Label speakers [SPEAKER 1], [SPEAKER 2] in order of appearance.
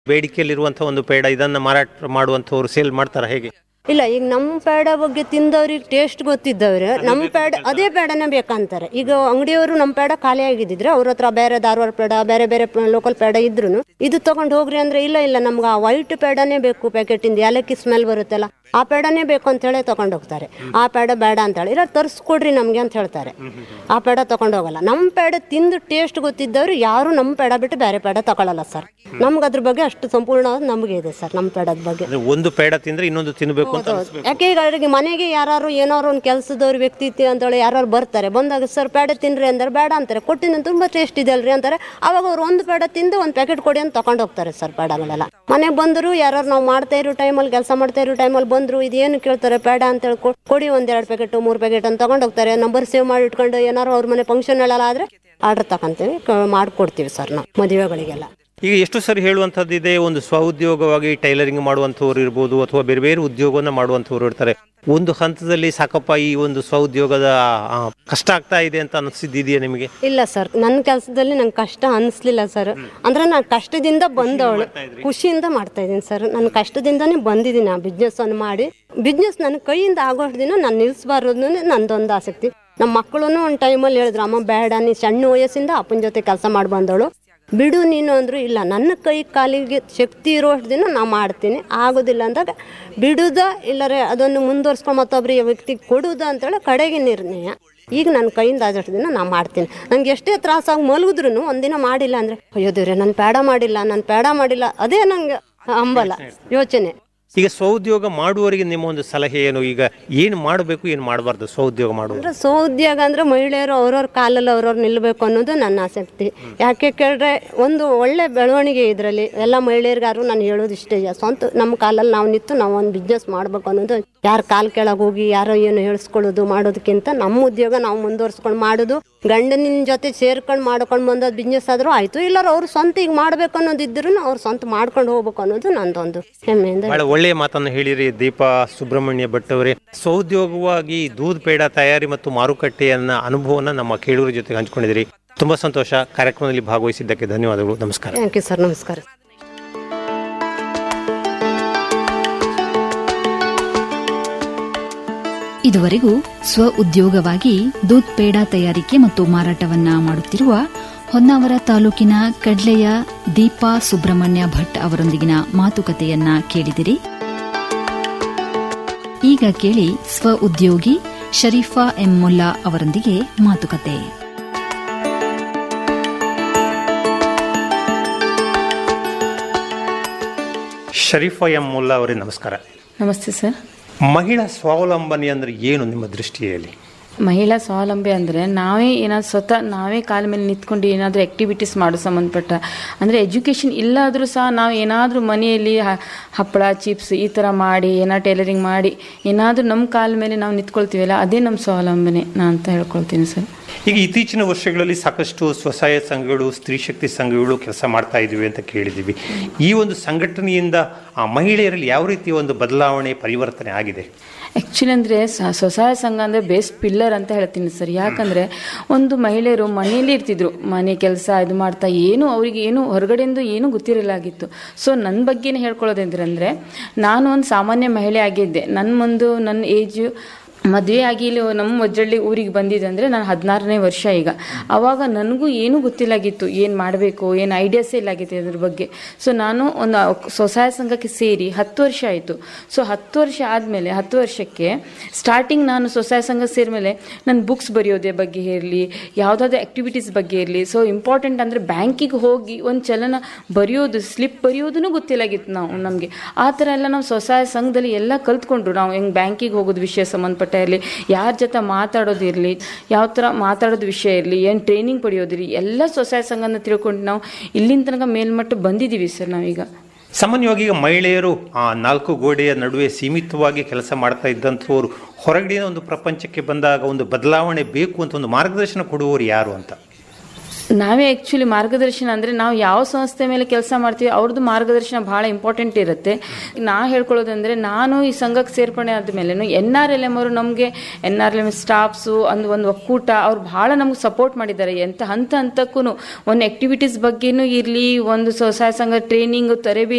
[SPEAKER 1] ಬೇಡಿಕೆಯಲ್ಲಿರುವಂತಹ ಒಂದು ಪೇಡ ಇದನ್ನ ಮಾರಾಟ ಮಾಡುವಂತವ್ರು ಸೇಲ್ ಮಾಡ್ತಾರ ಹೇಗೆ
[SPEAKER 2] ಇಲ್ಲ ಈಗ ನಮ್ಮ ಪೇಡ ಬಗ್ಗೆ ತಿಂದವ್ರಿಗೆ ಟೇಸ್ಟ್ ಗೊತ್ತಿದ್ದವ್ರೆ ನಮ್ಮ ಪೇಡ ಅದೇ ಪೇಡನೇ ಬೇಕಂತಾರೆ ಈಗ ಅಂಗಡಿಯವರು ನಮ್ಮ ಪೇಡ ಖಾಲಿ ಆಗಿದ್ದಿದ್ರೆ ಅವ್ರ ಹತ್ರ ಬೇರೆ ಧಾರವಾಡ ಪೇಡ ಬೇರೆ ಬೇರೆ ಲೋಕಲ್ ಪೇಡ ಇದ್ರು ಇದು ತಗೊಂಡು ಹೋಗ್ರಿ ಅಂದ್ರೆ ಇಲ್ಲ ಇಲ್ಲ ನಮ್ಗೆ ಆ ವೈಟ್ ಪೇಡನೇ ಬೇಕು ಪ್ಯಾಕೆಟಿಂದ ಏಲಕ್ಕಿ ಸ್ಮೆಲ್ ಬರುತ್ತಲ್ಲ ಆ ಪೇಡನೇ ಬೇಕು ಅಂತ ಹೇಳಿ ತಗೊಂಡು ಹೋಗ್ತಾರೆ ಆ ಪೇಡ ಬೇಡ ಅಂತ ಹೇಳಿ ಇಲ್ಲ ತರಿಸ್ಕೊಡ್ರಿ ನಮಗೆ ಅಂತ ಹೇಳ್ತಾರೆ ಆ ಪೇಡ ತಗೊಂಡು ಹೋಗಲ್ಲ ನಮ್ಮ ಪೇಡ ತಿಂದು ಟೇಸ್ಟ್ ಗೊತ್ತಿದ್ದವ್ರು ಯಾರು ನಮ್ಮ ಪೇಡ ಬಿಟ್ಟು ಬೇರೆ ಪೇಡ ತಗೊಳ್ಳಲ್ಲ ಸರ್ ನಮ್ಗೆ ಅದ್ರ ಬಗ್ಗೆ ಅಷ್ಟು ಸಂಪೂರ್ಣವಾದ ನಮಗೆ ಇದೆ ಸರ್ ನಮ್ಮ ಪೇಡದ ಬಗ್ಗೆ
[SPEAKER 1] ಅಂದ್ರೆ ಒಂದು ಪೇಡ ತಿಂದ್ರೆ ಇನ್ನೊಂದು ತಿನ್ಬೇಕು ಅಂತ ಅನ್ಸ್ಬೇಕು.
[SPEAKER 2] ಯಾಕೆ ಈಗ ಅವ್ರಿಗೆ ಮನೆಗೆ ಯಾರು ಏನಾರು ಒಂದು ಕೆಲಸದವ್ರು ವ್ಯಕ್ತಿ ಇತ್ತು ಅಂತೇಳಿ ಯಾರು ಬರ್ತಾರೆ ಬಂದಾಗ ಸರ್ ಪೇಡ ತಿನ್ರಿ ಅಂದ್ರೆ ಬೇಡ ಅಂತಾರೆ ಕೊಟ್ಟಿನ ತುಂಬಾ ಟೇಸ್ಟ್ ಇದೆ ಅಲ್ರಿ ಅಂತಾರೆ ಅವಾಗ ಅವ್ರು ಒಂದು ಪೇಡ ತಿಂದು ಒಂದು ಪ್ಯಾಕೆಟ್ ಕೊಡಿ ಅಂತ ತಗೊಂಡು ಹೋಗ್ತಾರೆ ಸರ್ ಪೇಡಗಳೆಲ್ಲ ಮನೆಗೆ ಬಂದರು ಯಾರು ನಾವು ಮಾಡ್ತಾ ಇರೋ ಟೈಮಲ್ಲಿ ಕೆಲಸ ಮಾಡ್ತಾ ಇರೋ ಟೈಮಲ್ಲಿ ಬಂದರು ಇದೇನು ಕೇಳ್ತಾರೆ ಪೇಡ ಅಂತೇಳಿ ಕೊ- ಕೊಡಿ ಒಂದೆರಡು ಪ್ಯಾಕೆಟ್ ಮೂರು ಪ್ಯಾಕೆಟ್ ಅಂತ ತಗೊಂಡು ಹೋಗ್ತಾರೆ ನಂಬರ್ ಸೇವ್ ಮಾಡಿ ಇಟ್ಕೊಂಡು ಏನಾರು ಅವ್ರ ಮನೆ ಫಂಕ್ಷನ್ ಎಲ್ಲ ಆದರೆ ಆರ್ಡರ್ ತಗೊಂತೀವಿ ಮಾಡಿಕೊಡ್ತೀವಿ ಸರ್ ನಾವು ಮದುವೆಗಳಿಗೆಲ್ಲ
[SPEAKER 1] ಈಗ ಎಷ್ಟು ಸರಿ ಹೇಳುವಂಥದ್ದು ಇದೆ ಒಂದು ಸ್ವಉದ್ಯೋಗವಾಗಿ ಟೈಲರಿಂಗ್ ಮಾಡುವಂಥವ್ರು ಇರ್ಬೋದು ಅಥವಾ ಬೇರೆ ಬೇರೆ ಉದ್ಯೋಗವನ್ನ ಮಾಡುವಂಥವ್ರು ಇರ್ತಾರೆ ಒಂದು ಹಂತದಲ್ಲಿ ಸಾಕಪ್ಪ ಈ ಒಂದು ಸ್ವಉದ್ಯೋಗದ ಆ, ಕಷ್ಟ ಆಗ್ತಾ ಇದೆ ಅಂತ ಅನಿಸಿದ್ದಿದೆಯಾ ನಿಮಗೆ
[SPEAKER 2] ಇಲ್ಲ ಸರ್ ನನ್ನ ಕೆಲಸದಲ್ಲಿ ನಂಗೆ ಕಷ್ಟ ಅನಿಸ್ಲಿಲ್ಲ ಸರ್ ಅಂದ್ರೆ ನಾನು ಕಷ್ಟದಿಂದ ಬಂದವಳು ಖುಷಿಯಿಂದ ಮಾಡ್ತಾ ಇದ್ದೀನಿ ಸರ್ ನನ್ನ ಕಷ್ಟದಿಂದನೇ ಬಂದಿದ್ದೀನಿ ಆ ಬಿಸ್ನೆಸ್ ಅನ್ನು ಮಾಡಿ ಬಿಸ್ನೆಸ್ ನನ್ನ ಕೈಯಿಂದ ಆಗೋಷ್ಟು ದಿನ ನಾನು ನಿಲ್ಲಿಸಬಾರ್ದು ನಂದೊಂದು ಆಸಕ್ತಿ ನಮ್ಮ ಮಕ್ಕಳು ಒಂದು ಟೈಮಲ್ಲಿ ಹೇಳಿದ್ರು ಅಮ್ಮ ಬೇಡ ನೀ ಸಣ್ಣ ವಯಸ್ಸಿಂದ ಅಪ್ಪನ ಜೊತೆ ಕೆಲಸ ಮಾಡಿ ಬಂದವಳು ಬಿಡು ನೀನು ಅಂದ್ರು ಇಲ್ಲ ನನ್ನ ಕೈ ಕಾಲಿಗೆ ಶಕ್ತಿ ಇರೋಷ್ಟು ದಿನ ನಾ ಮಾಡ್ತೀನಿ ಆಗೋದಿಲ್ಲ ಅಂದಾಗ ಬಿಡುದ ಇಲ್ಲರೆ ಅದನ್ನು ಮುಂದುವರ್ಸ್ಕೊಂಡು ಮತ್ತೊಬ್ಬರಿಗೆ ವ್ಯಕ್ತಿಗೆ ಕೊಡುದ ಅಂತೇಳಿ ಕಡೆಗೆ ನಿರ್ಣಯ ಈಗ ನನ್ನ ಕೈಯಿಂದ ಆದಷ್ಟು ದಿನ ನಾ ಮಾಡ್ತೀನಿ ನಂಗೆ ಎಷ್ಟೇ ತ್ರಾಸಾಗಿ ಮಲಗಿದ್ರು ಒಂದಿನ ಮಾಡಿಲ್ಲ ಅಂದರೆ ಅಯ್ಯೋ ದೇವ್ರೆ ನಾನು ಪ್ಯಾಡ ಮಾಡಿಲ್ಲ ನಾನು ಪ್ಯಾಡ ಮಾಡಿಲ್ಲ ಅದೇ ನಂಗೆ ಅಂಬಲ ಯೋಚನೆ
[SPEAKER 1] ಈಗ ಸ್ವಉದ್ಯೋಗ ಮಾಡುವವರಿಗೆ ನಿಮ್ಮ ಒಂದು ಸಲಹೆ ಏನು ಈಗ ಏನು ಮಾಡಬೇಕು ಏನು ಮಾಡಬಾರ್ದು ಸ್ವಉದ್ಯೋಗ ಮಾಡುವ
[SPEAKER 2] ಅಂದ್ರೆ ಸ್ವಉದ್ಯೋಗ ಅಂದ್ರೆ ಮಹಿಳೆಯರು ಅವ್ರವ್ರ ಕಾಲಲ್ಲಿ ಅವ್ರವ್ರು ನಿಲ್ಲಬೇಕು ಅನ್ನೋದು ನನ್ನ ಆಸಕ್ತಿ ಯಾಕೆ ಕೇಳಿದ್ರೆ ಒಂದು ಒಳ್ಳೆ ಬೆಳವಣಿಗೆ ಇದರಲ್ಲಿ ಎಲ್ಲ ಮಹಿಳೆಯರಿಗಾರು ನಾನು ಹೇಳೋದು ಇಷ್ಟೇ ಸ್ವಂತ ನಮ್ಮ ಕಾಲಲ್ಲಿ ನಾವು ನಿಂತು ನಾವು ಒಂದು ಬಿಸ್ನೆಸ್ ಮಾಡಬೇಕು ಅನ್ನೋದು ಯಾರ ಕಾಲ್ ಕೆಳಗೆ ಹೋಗಿ ಯಾರೋ ಏನು ಹೇಳಿಸ್ಕೊಳ್ಳೋದು ಮಾಡೋದಕ್ಕಿಂತ ನಮ್ಮ ಉದ್ಯೋಗ ನಾವು ಮುಂದುವರ್ಸ್ಕೊಂಡು ಮಾಡೋದು ಗಂಡನಿನ ಜೊತೆ ಸೇರ್ಕೊಂಡು ಮಾಡ್ಕೊಂಡು ಬಂದದ್ದು ಬಿಸ್ನೆಸ್ ಆದರೂ ಆಯಿತು ಇಲ್ಲಾರ ಅವ್ರು ಸ್ವಂತ ಈಗ ಮಾಡಬೇಕು ಅನ್ನೋದಿದ್ರು ಅವ್ರು ಸ್ವಂತ ಮಾಡ್ಕೊಂಡು ಹೋಗ್ಬೇಕು ಅನ್ನೋದು ನಂದೊಂದು ಹೆಮ್ಮೆಯಿಂದ
[SPEAKER 1] ಬಹಳ ಒಳ್ಳೆಯ ಮಾತನ್ನು ಹೇಳಿರಿ ದೀಪಾ ಸುಬ್ರಹ್ಮಣ್ಯ ಭಟ್ ಅವರೇ ಸ್ವಉದ್ಯೋಗವಾಗಿ ದೂದ್ ಪೇಡ ತಯಾರಿ ಮತ್ತು ಮಾರುಕಟ್ಟೆಯನ್ನ ಅನುಭವನ ನಮ್ಮ ಕೇಳೂರ ಜೊತೆ ಹಂಚ್ಕೊಂಡಿದ್ದೀರಿ ತುಂಬಾ ಸಂತೋಷ ಕಾರ್ಯಕ್ರಮದಲ್ಲಿ ಭಾಗವಹಿಸಿದ್ದಕ್ಕೆ ಧನ್ಯವಾದಗಳು ನಮಸ್ಕಾರ
[SPEAKER 2] ಥ್ಯಾಂಕ್ ಯು ಸರ್ ನಮಸ್ಕಾರ
[SPEAKER 3] ಇದುವರೆಗೂ ಸ್ವ ಉದ್ಯೋಗವಾಗಿ ದೂದ್ ಪೇಡ ತಯಾರಿಕೆ ಮತ್ತು ಮಾರಾಟವನ್ನ ಮಾಡುತ್ತಿರುವ ಹೊನ್ನಾವರ ತಾಲೂಕಿನ ಕಡ್ಲೆಯ ದೀಪಾ ಸುಬ್ರಹ್ಮಣ್ಯ ಭಟ್ ಅವರೊಂದಿಗಿನ ಮಾತುಕತೆಯನ್ನ ಕೇಳಿದಿರಿ ಈಗ ಕೇಳಿ ಸ್ವ ಉದ್ಯೋಗಿ ಶರೀಫಾ ಎಂ ಮುಲ್ಲಾ ಅವರೊಂದಿಗೆ ಮಾತುಕತೆ
[SPEAKER 1] ಶರೀಫಾ ಎಂ ಮುಲ್ಲಾ ಅವರೇ ನಮಸ್ಕಾರ
[SPEAKER 4] ನಮಸ್ತೆ ಸರ್
[SPEAKER 1] ಮಹಿಳಾ ಸ್ವಾವಲಂಬನೆ ಅಂದ್ರೆ ಏನು ನಿಮ್ಮ ದೃಷ್ಟಿಯಲ್ಲಿ
[SPEAKER 4] ಮಹಿಳಾ ಸ್ವಾವಲಂಬಿ ಅಂದರೆ ನಾವೇ ಏನಾದ್ರು ಸ್ವತಃ ನಾವೇ ಕಾಲ ಮೇಲೆ ನಿಂತ್ಕೊಂಡು ಏನಾದರೂ ಆ್ಯಕ್ಟಿವಿಟೀಸ್ ಮಾಡೋ ಸಂಬಂಧಪಟ್ಟ ಅಂದರೆ ಎಜುಕೇಷನ್ ಇಲ್ಲಾದರೂ ಸಹ ನಾವು ಏನಾದರೂ ಮನೆಯಲ್ಲಿ ಹ- ಹಪ್ಪಳ ಚಿಪ್ಸ್ ಈ ಥರ ಮಾಡಿ ಏನಾದ್ರು ಟೈಲರಿಂಗ್ ಮಾಡಿ ಏನಾದರೂ ನಮ್ಮ ಕಾಲ ಮೇಲೆ ನಾವು ನಿಂತ್ಕೊಳ್ತೀವಲ್ಲ ಅದೇ ನಮ್ಮ ಸ್ವಾವಲಂಬನೆ ನಾ ಅಂತ ಹೇಳ್ಕೊಳ್ತೀನಿ ಸರ್
[SPEAKER 1] ಈಗ ಇತ್ತೀಚಿನ ವರ್ಷಗಳಲ್ಲಿ ಸಾಕಷ್ಟು ಸ್ವಸಹಾಯ ಸಂಘಗಳು ಸ್ತ್ರೀ ಶಕ್ತಿ ಸಂಘಗಳು ಕೆಲಸ ಮಾಡ್ತಾ ಇದ್ವಿ ಅಂತ ಕೇಳಿದ್ದೀವಿ ಈ ಒಂದು ಸಂಘಟನೆಯಿಂದ ಆ ಮಹಿಳೆಯರಲ್ಲಿ ಯಾವ ರೀತಿಯ ಒಂದು ಬದಲಾವಣೆ ಪರಿವರ್ತನೆ ಆಗಿದೆ
[SPEAKER 4] ಆ್ಯಕ್ಚುಲಿ ಅಂದರೆ ಸ್ವಸಹಾಯ ಸಂಘ ಅಂದರೆ ಬೆಸ್ಟ್ ಪಿಲ್ಲರ್ ಅಂತ ಹೇಳ್ತೀನಿ ಸರ್ ಯಾಕಂದರೆ ಒಂದು ಮಹಿಳೆಯರು ಮನೆಯಲ್ಲಿ ಇರ್ತಿದ್ರು ಮನೆ ಕೆಲಸ ಇದು ಮಾಡ್ತಾ ಏನು ಅವರಿಗೆ ಏನು ಹೊರಗಡೆಯಿಂದ ಏನೂ ಗೊತ್ತಿರಲಾಗಿತ್ತು ಸೊ ನನ್ನ ಬಗ್ಗೆನೇ ಹೇಳ್ಕೊಳ್ಳೋದಂದ್ರೆ ನಾನು ಒಂದು ಸಾಮಾನ್ಯ ಮಹಿಳೆ ಆಗಿದ್ದೆ ನನ್ನ ಮುಂದೆ ನನ್ನ ಏಜು ಮದುವೆ ಆಗಿ ಇಲ್ಲಿ ನಮ್ಮ ವಜ್ರಳ್ಳಿ ಊರಿಗೆ ಬಂದಿದ್ದೆ ಅಂದರೆ ನಾನು ಹದಿನಾರನೇ ವರ್ಷ ಈಗ ಆವಾಗ ನನಗೂ ಏನೂ ಗೊತ್ತಿಲ್ಲಾಗಿತ್ತು ಏನು ಮಾಡಬೇಕು ಏನು ಐಡಿಯಾಸೇ ಇಲ್ಲಾಗಿತ್ತು ಅದ್ರ ಬಗ್ಗೆ ಸೊ ನಾನು ಒಂದು ಸ್ವಸಹಾಯ ಸಂಘಕ್ಕೆ ಸೇರಿ ಹತ್ತು ವರ್ಷ ಆಯಿತು ಸೊ ಹತ್ತು ವರ್ಷ ಆದಮೇಲೆ ಹತ್ತು ವರ್ಷಕ್ಕೆ ಸ್ಟಾರ್ಟಿಂಗ್ ನಾನು ಸ್ವಸಹಾಯ ಸಂಘ ಸೇರಿಮೇಲೆ ನನ್ನ ಬುಕ್ಸ್ ಬರೆಯೋದೇ ಬಗ್ಗೆ ಇರಲಿ ಯಾವುದಾದ್ರೂ ಆ್ಯಕ್ಟಿವಿಟೀಸ್ ಬಗ್ಗೆ ಇರಲಿ ಸೊ ಇಂಪಾರ್ಟೆಂಟ್ ಅಂದರೆ ಬ್ಯಾಂಕಿಗೆ ಹೋಗಿ ಒಂದು ಚಲನ ಬರೆಯೋದು ಸ್ಲಿಪ್ ಬರೆಯೋದೂ ಗೊತ್ತಿಲ್ಲಾಗಿತ್ತು ನಾವು ನಮಗೆ ಆ ಥರ ಎಲ್ಲ ನಾವು ಸ್ವಸಹಾಯ ಸಂಘದಲ್ಲಿ ಎಲ್ಲ ಕಲ್ತ್ಕೊಂಡ್ರು ನಾವು ಹೆಂಗೆ ಬ್ಯಾಂಕಿಗೆ ಹೋಗೋದು ವಿಷಯ ಸಂಬಂಧಪಟ್ಟ ಇರಲಿ ಯಾರ ಜೊತೆ ಮಾತಾಡೋದು ಇರಲಿ ಯಾವ ಥರ ಮಾತಾಡೋದು ವಿಷಯ ಇರಲಿ ಏನು ಟ್ರೈನಿಂಗ್ ಪಡೆಯೋದಿರಲಿ ಎಲ್ಲ ಸ್ವಸಹಾಯ ಸಂಘನ ತಿಳ್ಕೊಂಡು ನಾವು ಇಲ್ಲಿನ ತನಕ ಮೇಲ್ಮಟ್ಟ ಬಂದಿದ್ದೀವಿ ಸರ್ ನಾವೀಗ
[SPEAKER 1] ಸಾಮಾನ್ಯವಾಗಿ ಈಗ ಮಹಿಳೆಯರು ಆ ನಾಲ್ಕು ಗೋಡೆಯ ನಡುವೆ ಸೀಮಿತವಾಗಿ ಕೆಲಸ ಮಾಡ್ತಾ ಇದ್ದಂಥವ್ರು ಹೊರಗಡೆಯ ಒಂದು ಪ್ರಪಂಚಕ್ಕೆ ಬಂದಾಗ ಒಂದು ಬದಲಾವಣೆ ಬೇಕು ಅಂತ ಒಂದು ಮಾರ್ಗದರ್ಶನ ಕೊಡುವವರು ಯಾರು ಅಂತ
[SPEAKER 4] ನಾವೇ ಆ್ಯಕ್ಚುಲಿ ಮಾರ್ಗದರ್ಶನ ಅಂದರೆ ನಾವು ಯಾವ ಸಂಸ್ಥೆ ಮೇಲೆ ಕೆಲಸ ಮಾಡ್ತೀವಿ ಅವ್ರದ್ದು ಮಾರ್ಗದರ್ಶನ ಭಾಳ ಇಂಪಾರ್ಟೆಂಟ್ ಇರುತ್ತೆ ನಾ ಹೇಳ್ಕೊಳ್ಳೋದಂದರೆ ನಾನು ಈ ಸಂಘಕ್ಕೆ ಸೇರ್ಪಡೆ ಆದಮೇಲೆ ಎನ್ ಆರ್ ಎಲ್ ಎಮ್ ಅವರು ನಮಗೆ N R L M staffs ಒಂದು ಒಂದು ಒಕ್ಕೂಟ ಅವ್ರು ಭಾಳ ನಮ್ಗೆ ಸಪೋರ್ಟ್ ಮಾಡಿದ್ದಾರೆ ಎಂತ ಹಂತ ಹಂತಕ್ಕೂ ಒಂದು ಆ್ಯಕ್ಟಿವಿಟೀಸ್ ಬಗ್ಗೆನೂ ಇರಲಿ ಒಂದು ಸ್ವಸಹಾಯ ಸಂಘ ಟ್ರೈನಿಂಗು ತರಬೇತಿ